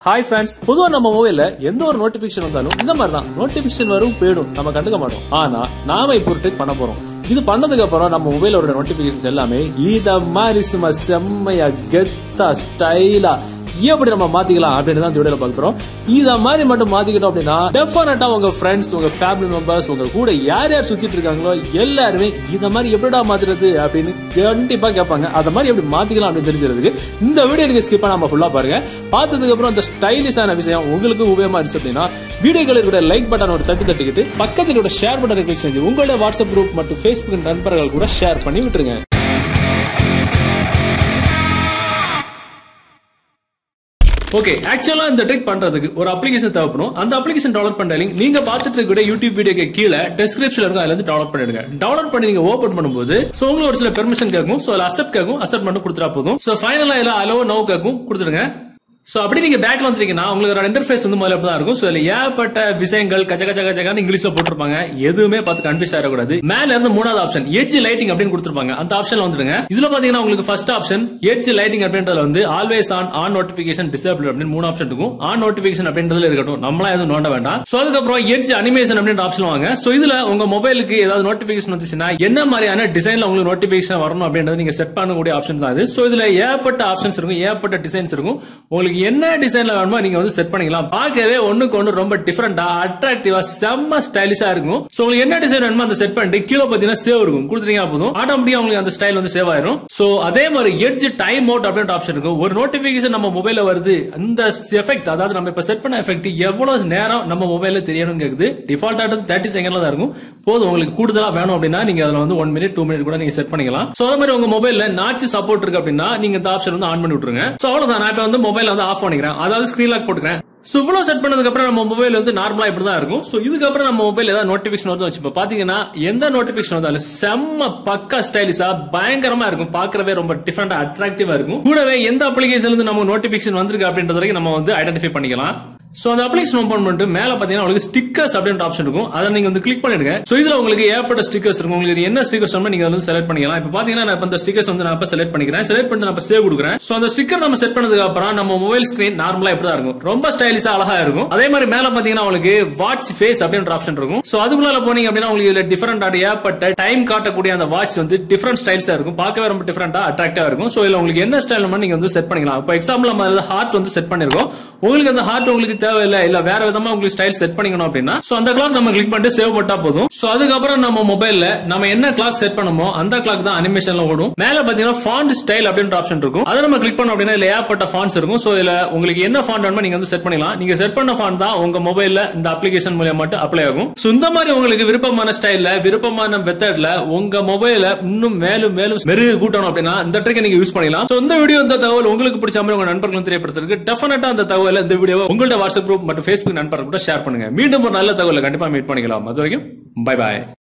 hi friends பொதுவா நம்ம மொபைல்ல எந்த ஒரு நோட்டிபிகேஷன் வந்தாலும் இந்த மாதிரி தான் நோட்டிபிகேஷன் வரும் போயிடும் நம்ம கண்டுக்க மாட்டோம் ஆனா நாம இப்போ ஒரு ட்ரிக் பண்ண போறோம் இது பண்ணதுக்கு அப்புறம் நம்ம மொபைலோட நோட்டிபிகேஷன் எல்லாமே இத மாதிரி சும்மா செம்மையா கெத்தா ஸ்டைலா எப்படி நம்ம மாத்திக்கலாம் அப்படின்னு தான் இந்த வீடியோல பார்க்க போறோம் இத மாதிரி மட்டும் மாத்திக்கிட்டோம் அப்படின்னா டெஃபினட்டா உங்க ஃப்ரெண்ட்ஸ் உங்க ஃபேமிலி மெம்பர்ஸ் உங்க கூட யார் யார் சுத்திட்டு இருக்காங்களோ எல்லாருமே இத மாதிரி எப்படிடா மாத்துறது அப்படின்னு கண்டிப்பா கேட்பாங்க அத மாதிரி எப்படி மாத்திக்கலாம் அப்படின்னு தெரிஞ்சிருக்கு இந்த வீடியோ நீங்க ஸ்கிப் பண்ணாம ஃபுல்லா பாருங்க பார்த்ததுக்கு அப்புறம் அந்த ஸ்டைலிஷான விஷயம் உங்களுக்கு உபயோகமா இருந்துச்சு அப்படின்னா வீடியோக்களுடைய லைக் பட்டன் ஒரு தட்டி தட்டிக்கிட்டு பக்கத்தில் கூட ஷேர் பட்டனை கிளிக் செஞ்சு உங்களோட வாட்ஸ்அப் குரூப் மற்றும் ஃபேஸ்புக் நண்பர்கள் கூட ஷேர் பண்ணி விட்டுருங்க ஓகே ஆக்சுவலா இந்த ட்ரிக் பண்றதுக்கு ஒரு அப்ளிகேஷன் தேவைப்படும் அந்த அப்ளிகேஷன் டவுன்லோட் பண்ற லிங்க் நீங்க பார்த்துட்டு இருக்க யூடியூப் வீடியோக்கு கீழே டிஸ்கிரிப்ஷன்ல இருக்கும் அதுல இருந்து டவுன்லோட் பண்ணிடுங்க டவுன்லோட் பண்ணி நீங்க ஓபன் பண்ணும்போது சோ உங்களுக்கு ஒரு சில பெர்மிஷன் கேட்கும் சோ அதுல அக்செப்ட் கேட்கும் அக்செப்ட் மட்டும் கொடுத்துட்டா போதும் சோ ஃபைனலா இதுல அலோ நோ கேட்கும் கொடுத்துருங்க சோ அப்படி நீங்க பேக்ல வந்துட்டீங்கன்னா உங்களுக்கு இன்டர்ஃபேஸ் வந்து முதல்ல தான் இருக்கும் சோ இதுல ஏகப்பட்ட விஷயங்கள் கச்ச கச்ச கச்சகான்னு இங்கிலீஷ்ல போட்டிருப்பாங்க எதுவுமே பார்த்து கன்ஃபியூஸ் ஆகக்கூடாது மேல இருந்து மூணாவது ஆப்ஷன் எட்ஜ் லைட்டிங் அப்படின்னு கொடுத்திருப்பாங்க அந்த ஆப்ஷன்ல வந்துடுங்க இதுல பாத்தீங்கன்னா உங்களுக்கு ஃபர்ஸ்ட் ஆப்ஷன் எட்ஜ் லைட்டிங் அப்படின்றதுல வந்து always on on notification disable அப்படின்னு மூணு ஆப்ஷன் இருக்கும் ஆன் நோட்டிபிகேஷன் அப்படின்றதுல இருக்கட்டும் நம்மளா எதுவும் நோண்ட வேண்டாம் சோ அதுக்கப்புறம் எட்ஜ் அனிமேஷன் அப்படின்ற ஆப்ஷன் வாங்க சோ இதுல உங்க மொபைலுக்கு ஏதாவது நோட்டிபிகேஷன் வந்துச்சுன்னா என்ன மாதிரியான டிசைன்ல உங்களுக்கு நோட்டிபிகேஷன் வரணும் அப்படின்றது நீங்க செட் பண்ணக்கூடிய ஆப்ஷன் தான் இது சோ இதுல ஏகப்பட்ட ஆப்ஷன்ஸ் இருக்கும் ஏகப்பட்ட டிசைன்ஸ் இருக்கும் உங்களுக்கு என்ன டிசைன்ல வேணுமோ நீங்க வந்து செட் பண்ணிக்கலாம் பார்க்கவே ஒண்ணுக்கு ஒண்ணு ரொம்ப டிஃபரெண்டா அட்ராக்டிவா செம்ம ஸ்டைலிஷா இருக்கும் சோ உங்களுக்கு என்ன டிசைன் வேணுமோ அந்த செட் பண்ணிட்டு கீழே பாத்தீங்கன்னா சேவ் இருக்கும் கொடுத்துட்டீங்க போதும் ஆட்டோமேட்டிக்கா உங்களுக்கு அந்த ஸ்டைல் வந்து சேவ் ஆயிரும் சோ அதே மாதிரி எட்ஜ் டைம் அவுட் அப்படின்ற ஆப்ஷன் இருக்கும் ஒரு நோட்டிபிகேஷன் நம்ம மொபைல்ல வருது அந்த எஃபெக்ட் அதாவது நம்ம இப்ப செட் பண்ண எஃபெக்ட் எவ்வளவு நேரம் நம்ம மொபைல்ல தெரியணும் கேக்குது டிஃபால்ட் ஆட்டு தேர்ட்டி செகண்ட்ல தான் இருக்கும் போதும் உங்களுக்கு கூடுதலா வேணும் அப்படின்னா நீங்க அதுல வந்து ஒன் மினிட் டூ மினிட் கூட நீங்க செட் பண்ணிக்கலாம் சோ அதே மாதிரி உங்க மொபைல்ல நாச்சு சப்போர்ட் இருக்கு அப்படின்னா நீங்க இந்த ஆப்ஷன் வந்து ஆன் பண்ணி விட்டுருங்க சோ அவ்வளவுதான் நான் இப்ப வந்து மொபைல் வந்து ஆஃப் பண்ணிக்கிறேன் அதாவது ஸ்கிரீன் லாக் போட்டுக்கிறேன் சோ இவ்வளவு செட் பண்ணதுக்கு அப்புறம் நம்ம மொபைல் வந்து நார்மலா இப்படி தான் இருக்கும் சோ இதுக்கப்புறம் நம்ம மொபைல் ஏதாவது நோட்டிபிகேஷன் வந்து வச்சு பாத்தீங்கன்னா எந்த நோட்டிபிகேஷன் வந்தாலும் செம்ம பக்கா ஸ்டைலிஷா பயங்கரமா இருக்கும் பாக்குறவே ரொம்ப டிஃபரெண்டா அட்ராக்டிவா இருக்கும் கூடவே எந்த அப்ளிகேஷன்ல இருந்து நம்ம நோட்டிபிகேஷன் வந்திருக்கு அப்படின்றது வரைக்கும் நம்ம வந்து ஐடென்டிஃபை பண்ணிக்கலாம் சோ அந்த அப்ளிகேஷன் ஓபன் பண்ணிட்டு மேல பாத்தீங்கன்னா உங்களுக்கு ஸ்டிக்கர்ஸ் அப்படின்ற ஆப்ஷன் இருக்கும் அதை நீங்க வந்து கிளிக் பண்ணிடுங்க சோ இதுல உங்களுக்கு ஏற்பட்ட ஸ்டிக்கர்ஸ் இருக்கும் உங்களுக்கு என்ன ஸ்டிக்கர்ஸ் வேணுமோ நீங்க வந்து செலக்ட் பண்ணிக்கலாம் இப்ப பாத்தீங்கன்னா நான் இப்ப இந்த ஸ்டிக்கர்ஸ் வந்து நான் இப்ப செலக்ட் பண்ணிக்கிறேன் செலக்ட் பண்ணிட்டு நான் சேவ் கொடுக்குறேன் சோ அந்த ஸ்டிக்கர் நம்ம செட் பண்ணதுக்கு அப்புறம் நம்ம மொபைல் ஸ்கிரீன் நார்மலா இப்படி தான் இருக்கும் ரொம்ப ஸ்டைலிஷா அழகா இருக்கும் அதே மாதிரி மேல பாத்தீங்கன்னா உங்களுக்கு வாட்ச் ஃபேஸ் அப்படின்ற ஆப்ஷன் இருக்கும் சோ அதுக்குள்ள போனீங்க அப்படின்னா உங்களுக்கு இதுல டிஃபரெண்ட் ஏற்பட்ட டைம் காட்டக்கூடிய அந்த வாட்ச் வந்து டிஃபரெண்ட் ஸ்டைல்ஸா இருக்கும் பார்க்கவே ரொம்ப டிஃபரெண்டா அட்ராக்டிவா இருக்கும் சோ இதுல உங்களுக்கு என்ன ஸ்டைல் நீங்க வந்து செட் பண்ணிக்கலாம் இப்போ எக்ஸாம்பிள் நம்ம ஹார்ட் வந்து செட் பண்ணிருக்கோம் உங்களுக்கு அந்த ஹார்ட் உங்களுக்கு தேவையில்லை இல்ல வேற விதமா உங்களுக்கு ஸ்டைல் செட் பண்ணிக்கணும் அப்படின்னா சோ அந்த கிளாக் நம்ம கிளிக் பண்ணிட்டு சேவ் பண்ணா போதும் சோ அதுக்கப்புறம் நம்ம மொபைல்ல நம்ம என்ன கிளாக் செட் பண்ணுமோ அந்த கிளாக் தான் அனிமேஷன்ல ஓடும் மேல பாத்தீங்கன்னா ஃபாண்ட் ஸ்டைல் அப்படின்ற ஆப்ஷன் இருக்கும் அதை நம்ம கிளிக் பண்ணோம் அப்படின்னா இதுல ஏற்பட்ட ஃபாண்ட்ஸ் இருக்கும் சோ இதுல உங்களுக்கு என்ன ஃபாண்ட் வேணுமோ நீங்க வந்து செட் பண்ணிக்கலாம் நீங்க செட் பண்ண ஃபாண்ட் தான் உங்க மொபைல்ல இந்த அப்ளிகேஷன் மூலியம் மட்டும் அப்ளை ஆகும் சோ இந்த மாதிரி உங்களுக்கு விருப்பமான ஸ்டைல்ல விருப்பமான மெத்தட்ல உங்க மொபைல இன்னும் மேலும் மேலும் மெருகு கூட்டணும் அப்படின்னா இந்த ட்ரிக்கை நீங்க யூஸ் பண்ணிக்கலாம் சோ இந்த வீடியோ இந்த தகவல் உங்களுக்கு பிடிச்ச மாதிரி உங்க நண்பர்களும் தெரியப்படுத்துறதுக்கு டெஃபினட்டா அந்த தகவல் இந்த வீடியோ உங்களோட வாட்ஸ்அப் குரூப் மற்றும் ஃபேஸ்புக் நண்பர்கள் கூட ஷேர் பண்ணுங்க மீண்டும் ஒரு நல்ல தகவலை கண்டிப்பா மீட் பண்ணிக்கலாம் அது வரைக்கும் பை பாய்